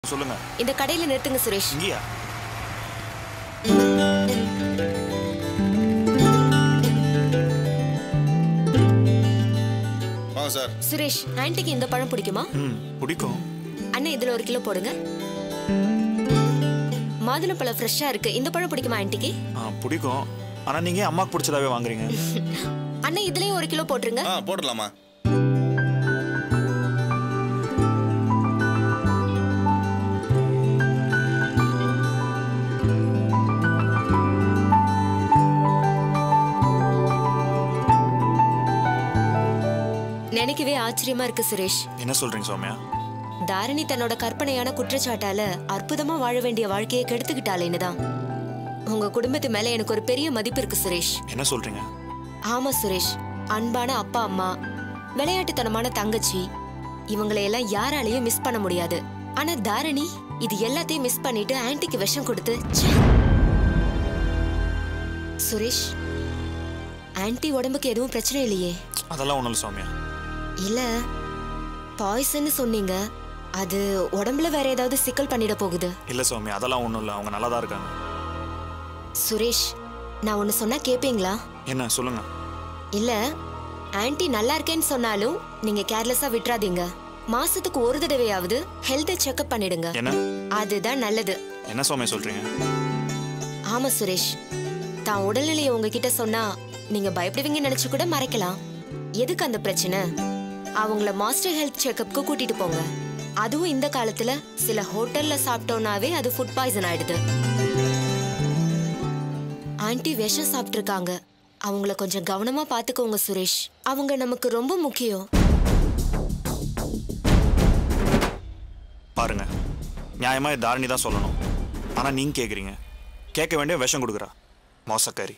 சொல்லுங்க இந்த கடையில நிறுத்துங்க சுரேஷ் இங்கேயா வாங்க சார் சுரேஷ் ஆன்ட்டிக்கு இந்த பழம் பிடிக்குமா ம் பிடிக்கும் அண்ணா இதுல ஒரு கிலோ போடுங்க மாதுளம்பழம் ஃப்ரெஷ்ஷா இருக்கு இந்த பழம் பிடிக்குமா ஆன்ட்டிக்கு ஆ பிடிக்கும் ஆனா நீங்க ஏன் அம்மாக்கு பிடிச்சதாவே வாங்குறீங்க அண்ணா இதுலயும் ஒரு கிலோ போட்டுருங்க ஆ போட்டுடலாமா நினைக்கவே ஆச்சரியமா இருக்கு சுரேஷ் என்ன சொல்றீங்க சௌமியா தாரணி தன்னோட கற்பனையான குற்றச்சாட்டால அற்புதமா வாழ வேண்டிய வாழ்க்கையை கெடுத்துக்கிட்டாளேன்னு தான் உங்க குடும்பத்து மேல எனக்கு ஒரு பெரிய மதிப்பு இருக்கு சுரேஷ் என்ன சொல்றீங்க ஆமா சுரேஷ் அன்பான அப்பா அம்மா விளையாட்டுத்தனமான தங்கச்சி இவங்களை எல்லாம் யாராலையும் மிஸ் பண்ண முடியாது ஆனா தாரணி இது எல்லாத்தையும் மிஸ் பண்ணிட்டு ஆன்ட்டிக்கு விஷம் கொடுத்து ச்சே. சுரேஷ் ஆன்ட்டி உடம்புக்கு எதுவும் பிரச்சனை இல்லையே அதெல்லாம் ஒண்ணும் இல்லை சௌமியா இல்ல பாய்சன் சொன்னீங்க அது உடம்புல வேற ஏதாவது சிக்கல் பண்ணிட போகுது இல்ல சௌமியா அதெல்லாம் ஒண்ணும் இல்லை அவங்க நல்லா தான் இருக்காங்க சுரேஷ் நான் ஒன்னு சொன்னா கேப்பீங்களா என்ன சொல்லுங்க இல்ல ஆன்ட்டி நல்லா இருக்கேன்னு சொன்னாலும் நீங்க கேர்லெஸ்ஸா விட்டுறாதீங்க மாசத்துக்கு ஒரு தடவையாவது ஹெல்த் செக்அப் பண்ணிடுங்க என்ன அதுதான் நல்லது என்ன சௌமியா சொல்றீங்க ஆமா சுரேஷ் தான் உடல்நிலையை உங்ககிட்ட சொன்னா நீங்க பயப்படுவீங்கன்னு நினைச்சு கூட மறைக்கலாம் எதுக்கு அந்த பிரச்சனை அவங்கள மாஸ்டர் ஹெல்த் செக்அப்க்கு கூட்டிட்டு போங்க அதுவும் இந்த காலத்துல சில ஹோட்டல்ல சாப்பிட்டோம்னாவே அது ஃபுட் பாய்சன் ஆயிடுது ஆன்ட்டி விஷம் சாப்பிட்டிருக்காங்க அவங்கள கொஞ்சம் கவனமா பாத்துக்கோங்க சுரேஷ் அவங்க நமக்கு ரொம்ப முக்கியம் பாருங்க நியாயமா இது தாரணி தான் சொல்லணும் ஆனா நீங்க கேக்குறீங்க கேட்க வேண்டிய விஷம் கொடுக்குறா மோசக்காரி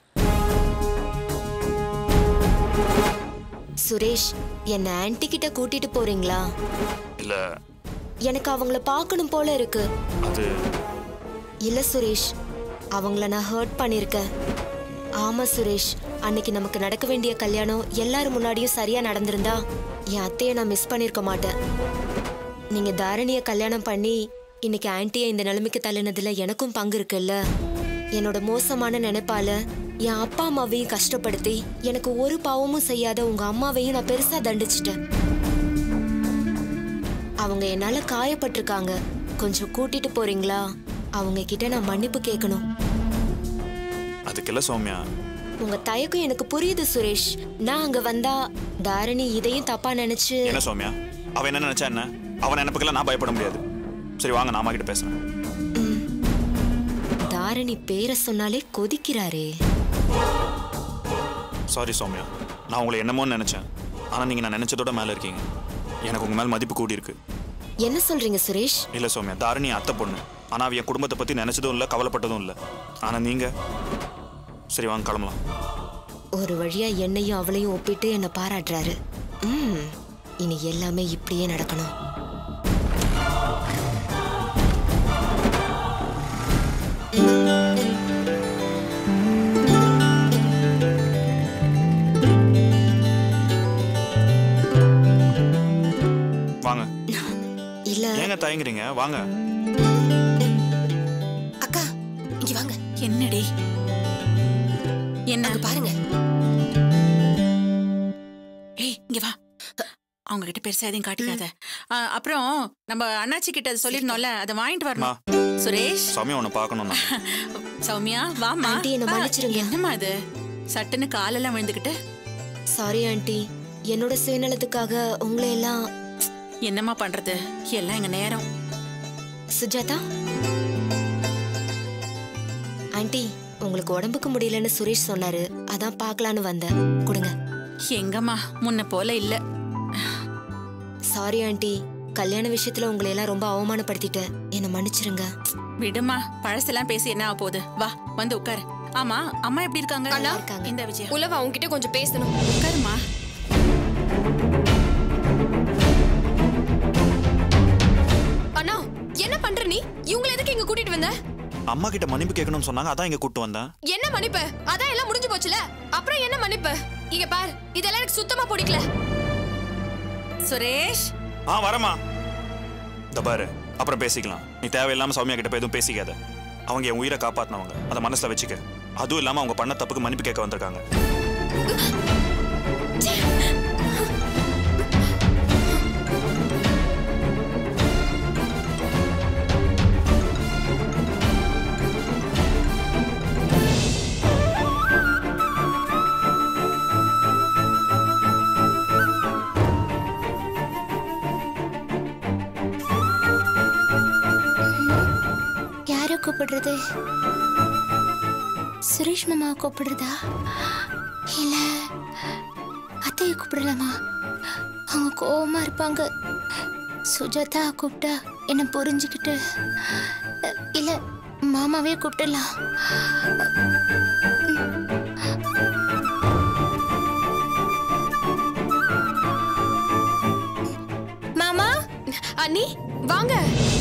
சுரேஷ் என்ன ஆன்ட்டி கிட்ட கூட்டிட்டு போறீங்களா இல்ல எனக்கு அவங்கள பார்க்கணும் போல இருக்கு அது இல்ல சுரேஷ் அவங்கள நான் ஹர்ட் பண்ணிருக்கேன் ஆமா சுரேஷ் அன்னைக்கு நமக்கு நடக்க வேண்டிய கல்யாணம் எல்லாரும் முன்னாடியும் சரியா நடந்திருந்தா என் அத்தையை நான் மிஸ் பண்ணிருக்க மாட்டேன் நீங்க தாரணிய கல்யாணம் பண்ணி இன்னைக்கு ஆன்ட்டியை இந்த நிலைமைக்கு தள்ளினதுல எனக்கும் பங்கு இருக்குல்ல என்னோட மோசமான நினைப்பால என் அப்பா அம்மாவையும் கஷ்டப்படுத்தி எனக்கு ஒரு பாவமும் செய்யாத உங்க அம்மாவையும் நான் பெருசா தண்டிச்சிட்டேன் அவங்க என்னால காயப்பட்டிருக்காங்க கொஞ்சம் கூட்டிட்டு போறீங்களா அவங்க கிட்ட நான் மன்னிப்பு கேட்கணும் அதுக்கு இல்ல சௌமியா உங்க தயக்கம் எனக்கு புரியுது சுரேஷ் நான் அங்க வந்தா தாரணி இதையும் தப்பா நினைச்சு என்ன சௌமியா அவன் என்ன நினைச்சா என்ன அவன் நினைப்புக்கெல்லாம் நான் பயப்பட முடியாது சரி வாங்க நான் அம்மா கிட்ட பேசுறேன் தாரணி பேரை சொன்னாலே கொதிக்கிறாரே சாரி சௌமியா நான் உங்களை என்னமோன்னு நினைச்சேன் ஆனா நீங்க நான் நினைச்சதோட மேல இருக்கீங்க எனக்கு உங்க மேல மதிப்பு கூடி இருக்கு என்ன சொல்றீங்க சுரேஷ் இல்ல சௌமியா தாரணி அத்தை பொண்ணு ஆனா அவ என் குடும்பத்தை பத்தி நினைச்சதும் இல்ல கவலைப்பட்டதும் இல்ல ஆனா நீங்க சரி வாங்க கிளம்பலாம் ஒரு வழியா என்னையும் அவளையும் ஒப்பிட்டு என்ன பாராட்டுறாரு ம் இனி எல்லாமே இப்படியே நடக்கணும் வாங்க இல்ல ஏங்க தயங்குறீங்க வாங்க அக்கா இங்க வாங்க என்னடி என்ன அங்க பாருங்க ஏய் இங்க வா அவங்க கிட்ட பெருசா எதையும் காட்டிக்காத ஆ, அப்புறம் நம்ம அண்ணாச்சி கிட்ட அதை சொல்லிருந்தோம்ல அதை வாங்கிட்டு வரணும் சுரேஷ் சௌமியா உன்னை பார்க்கணும் நான் சௌமியா வாமா ஆண்டி, என்னை மன்னிச்சிருங்க. என்னம்மா இது சட்டுன்னு காலெல்லாம் விழுந்துக்கிட்டு சாரி ஆண்டி என்னோட சுயநலத்துக்காக உங்களை எல்லாம் என்னம்மா பண்றது எல்லாம் எங்க நேரம் சுஜாதா ஆண்டி உங்களுக்கு உடம்புக்கு முடியலன்னு சுரேஷ் சொன்னாரு அதான் பார்க்கலான்னு வந்தேன் கொடுங்க எங்கம்மா முன்ன போல இல்ல சாரி ஆண்டி கல்யாண விஷயத்துல உங்களை எல்லாம் ரொம்ப அவமானப்படுத்திட்டேன் என்னை மன்னிச்சிருங்க விடுமா பழசெல்லாம் பேசி என்ன ஆக போகுது வா வந்து உட்காரு ஆமா அம்மா எப்படி இருக்காங்க அண்ணா. இருக்காங்க. இந்த விஜயா உலவ உன்கிட்ட கொஞ்சம் பேசணும் உட்காருமா அண்ணா என்ன பண்ற நீ இவங்கள எதுக்கு இங்க கூட்டிட்டு வந்த அம்மா கிட்ட மன்னிப்பு கேட்கணும்னு சொன்னாங்க அதான் இங்க கூட்டு வந்தேன் என்ன மன்னிப்பு அதான் எல்லாம் முடிஞ்சு போச்சுல அப்புறம் என்ன மன்னிப்பு இங்க பார் இதெல்லாம் எனக்கு சுத்தமா பிடிக்கல சுரேஷ் ஆ வரமா இந்த பாரு அப்புறம் பேசிக்கலாம் நீ தேவையில்லாம சௌமியா கிட்ட போய் எதுவும் பேசிக்காத அவங்க என் உயிரை காப்பாத்தினவங்க அதை மனசுல வச்சுக்க அதுவும் இல்லாம அவங்க பண்ண தப்புக்கு மன்னிப்பு கேட்க வந்திருக்காங்க யார கூப்பிடுறது சுரேஷ் மாமா கூப்பிடுறதா இல்ல அத்தையை கூப்பிடலாமா அவங்க கோவமா இருப்பாங்க சுஜாதா கூப்பிட்டா என்ன புரிஞ்சுக்கிட்டு அஹ், இல்ல மாமாவே கூப்பிடலாம் மாமா அண்ணி வாங்க